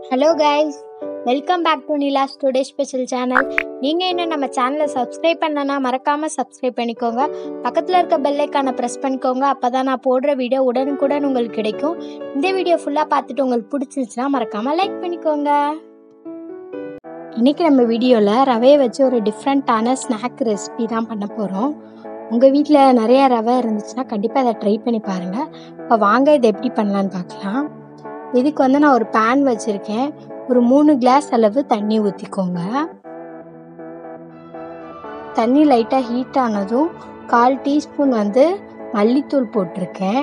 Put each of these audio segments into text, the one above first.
hello guys welcome back to Nilas today special channel நீங்கள் இன்னும் நம்ம சேனலை சப்ஸ்கிரைப் பண்ணலன்னா மறக்காமல் சப்ஸ்கிரைப் பண்ணிக்கோங்க பக்கத்தில் இருக்க பெல்லைக்கான ப்ரெஸ் பண்ணிக்கோங்க அப்போ தான் நான் போடுற வீடியோ உடனுக்குடன் உங்களுக்கு கிடைக்கும் இந்த வீடியோ ஃபுல்லாக பார்த்துட்டு உங்களுக்கு பிடிச்சிருச்சுன்னா மறக்காமல் லைக் பண்ணிக்கோங்க இன்றைக்கி நம்ம வீடியோவில் ரவையை வச்சு ஒரு டிஃப்ரெண்ட்டான ஸ்நாக் ரெசிபி தான் பண்ண போகிறோம் உங்கள் வீட்டில் நிறைய ரவை இருந்துச்சுன்னா கண்டிப்பாக அதை ட்ரை பண்ணி பாருங்கள் இப்போ வாங்க இதை எப்படி பண்ணலான்னு பார்க்கலாம் இதுக்கு வந்து நான் ஒரு பேன் வச்சுருக்கேன் ஒரு மூணு கிளாஸ் அளவு தண்ணி ஊற்றிக்கோங்க தண்ணி லைட்டாக ஹீட் ஆனதும் கால் டீஸ்பூன் வந்து மல்லித்தூள் போட்டிருக்கேன்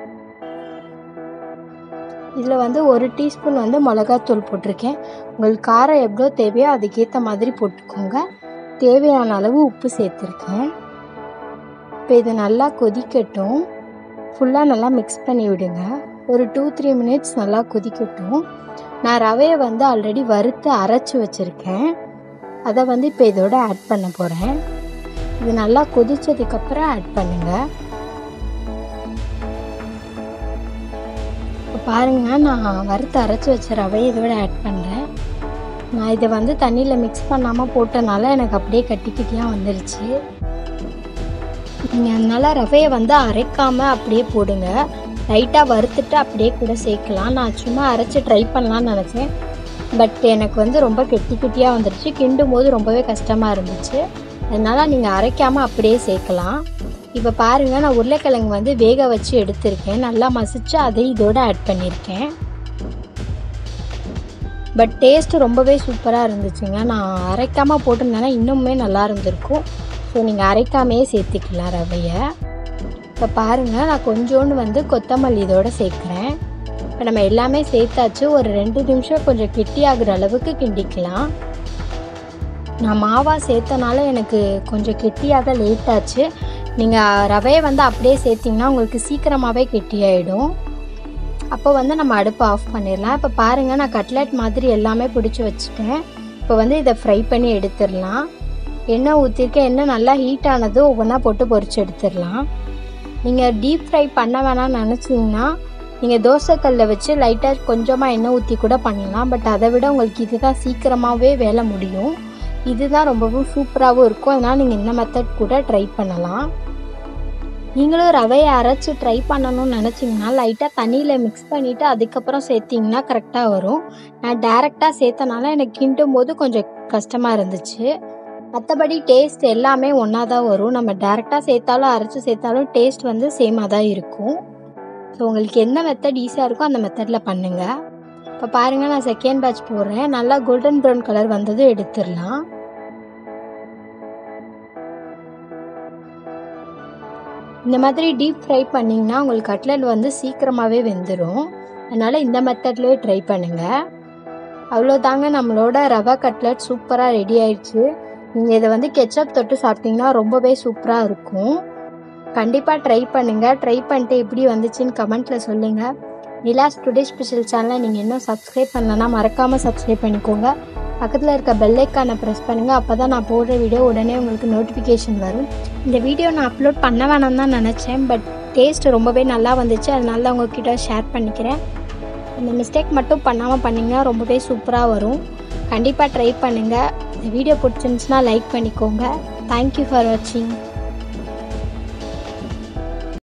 இதில் வந்து ஒரு டீஸ்பூன் வந்து மிளகாத்தூள் போட்டிருக்கேன் உங்களுக்கு காரம் எவ்வளோ தேவையோ அதுக்கேற்ற மாதிரி போட்டுக்கோங்க தேவையான அளவு உப்பு சேர்த்துருக்கேன் இப்போ இது நல்லா கொதிக்கட்டும் ஃபுல்லாக நல்லா மிக்ஸ் பண்ணி விடுங்க ஒரு டூ த்ரீ மினிட்ஸ் நல்லா கொதிக்கட்டும் நான் ரவையை வந்து ஆல்ரெடி வறுத்து அரைச்சி வச்சுருக்கேன் அதை வந்து இப்போ இதோட ஆட் பண்ண போகிறேன் இது நல்லா கொதிச்சதுக்கப்புறம் ஆட் பண்ணுங்கள் இப்போ பாருங்கள் நான் வறுத்து அரைச்சி வச்ச ரவையை இதோட ஆட் பண்ணுறேன் நான் இதை வந்து தண்ணியில் மிக்ஸ் பண்ணாமல் போட்டனால எனக்கு அப்படியே கட்டி கட்டியாக வந்துருச்சு நீங்கள் அதனால் ரவையை வந்து அரைக்காமல் அப்படியே போடுங்க லைட்டாக வறுத்துட்டு அப்படியே கூட சேர்க்கலாம் நான் சும்மா அரைச்சி ட்ரை பண்ணலான்னு நினச்சேன் பட் எனக்கு வந்து ரொம்ப கெட்டி கெட்டியாக வந்துருச்சு கிண்டும் போது ரொம்பவே கஷ்டமாக இருந்துச்சு அதனால் நீங்கள் அரைக்காமல் அப்படியே சேர்க்கலாம் இப்போ பாருங்கள் நான் உருளைக்கிழங்கு வந்து வேக வச்சு எடுத்திருக்கேன் நல்லா மசிச்சு அதை இதோட ஆட் பண்ணியிருக்கேன் பட் டேஸ்ட்டு ரொம்பவே சூப்பராக இருந்துச்சுங்க நான் அரைக்காமல் போட்டிருந்தேன்னா இன்னுமே நல்லா இருந்திருக்கும் ஸோ நீங்கள் அரைக்காமையே சேர்த்துக்கலாம் ரவையை இப்போ பாருங்கள் நான் கொஞ்சோண்டு வந்து கொத்தமல்லி இதோட சேர்க்குறேன் இப்போ நம்ம எல்லாமே சேர்த்தாச்சு ஒரு ரெண்டு நிமிஷம் கொஞ்சம் கெட்டியாகிற அளவுக்கு கிண்டிக்கலாம் நான் மாவாக சேர்த்தனால எனக்கு கொஞ்சம் கெட்டியாக லேட் ஆச்சு நீங்கள் ரவையை வந்து அப்படியே சேர்த்திங்கன்னா உங்களுக்கு சீக்கிரமாகவே கெட்டியாயிடும் அப்போ வந்து நம்ம அடுப்பை ஆஃப் பண்ணிடலாம் இப்போ பாருங்கள் நான் கட்லெட் மாதிரி எல்லாமே பிடிச்சி வச்சுட்டேன் இப்போ வந்து இதை ஃப்ரை பண்ணி எடுத்துடலாம் எண்ணெய் ஊற்றிருக்கேன் எண்ணெய் நல்லா ஹீட் ஆனதும் ஒவ்வொன்றா போட்டு பொரிச்சு எடுத்துடலாம் நீங்கள் டீப் ஃப்ரை பண்ண வேணாம்னு நினச்சிங்கன்னா நீங்கள் தோசைக்கல்லில் வச்சு லைட்டாக கொஞ்சமாக எண்ணெய் ஊற்றி கூட பண்ணலாம் பட் அதை விட உங்களுக்கு இதுதான் சீக்கிரமாகவே வேலை முடியும் இதுதான் ரொம்பவும் சூப்பராகவும் இருக்கும் அதனால் நீங்கள் இந்த மெத்தட் கூட ட்ரை பண்ணலாம் நீங்களும் ரவையை அரைச்சி ட்ரை பண்ணணும்னு நினச்சிங்கன்னா லைட்டாக தண்ணியில் மிக்ஸ் பண்ணிவிட்டு அதுக்கப்புறம் சேர்த்திங்கன்னா கரெக்டாக வரும் நான் டேரெக்டாக சேர்த்தனால எனக்கு கிண்டும் போது கொஞ்சம் கஷ்டமாக இருந்துச்சு மற்றபடி டேஸ்ட் எல்லாமே ஒன்றா தான் வரும் நம்ம டேரெக்டாக சேர்த்தாலும் அரைச்சி சேர்த்தாலும் டேஸ்ட் வந்து சேமாக தான் இருக்கும் ஸோ உங்களுக்கு எந்த மெத்தட் ஈஸியாக இருக்கோ அந்த மெத்தடில் பண்ணுங்கள் இப்போ பாருங்கள் நான் செகண்ட் பேட்ச் போடுறேன் நல்லா கோல்டன் ப்ரௌன் கலர் வந்ததும் எடுத்துடலாம் இந்த மாதிரி டீப் ஃப்ரை பண்ணிங்கன்னா உங்களுக்கு கட்லட் வந்து சீக்கிரமாகவே வெந்துடும் அதனால் இந்த மெத்தட்லேயே ட்ரை பண்ணுங்கள் அவ்வளோதாங்க நம்மளோட ரவா கட்லட் சூப்பராக ரெடி ஆயிடுச்சு நீங்கள் இதை வந்து கெச்சப் தொட்டு சாப்பிட்டிங்கன்னா ரொம்பவே சூப்பராக இருக்கும் கண்டிப்பாக ட்ரை பண்ணுங்கள் ட்ரை பண்ணிட்டு எப்படி வந்துச்சுன்னு கமெண்ட்டில் சொல்லுங்கள் நிலாஸ் டுடே ஸ்பெஷல் சேனலை நீங்கள் இன்னும் சப்ஸ்கிரைப் பண்ணலன்னா மறக்காமல் சப்ஸ்கிரைப் பண்ணிக்கோங்க பக்கத்தில் இருக்க பெல்லைக்கானை ப்ரெஸ் பண்ணுங்கள் அப்போ தான் நான் போடுற வீடியோ உடனே உங்களுக்கு நோட்டிஃபிகேஷன் வரும் இந்த வீடியோ நான் அப்லோட் பண்ண வேணாம் தான் நினச்சேன் பட் டேஸ்ட் ரொம்பவே நல்லா வந்துச்சு அதனால தான் உங்ககிட்ட ஷேர் பண்ணிக்கிறேன் இந்த மிஸ்டேக் மட்டும் பண்ணாமல் பண்ணிங்கன்னா ரொம்பவே சூப்பராக வரும் கண்டிப்பாக ட்ரை பண்ணுங்கள் இந்த வீடியோ பிடிச்சிருந்துச்சுன்னா லைக் பண்ணிக்கோங்க தேங்க்யூ ஃபார் வாட்சிங்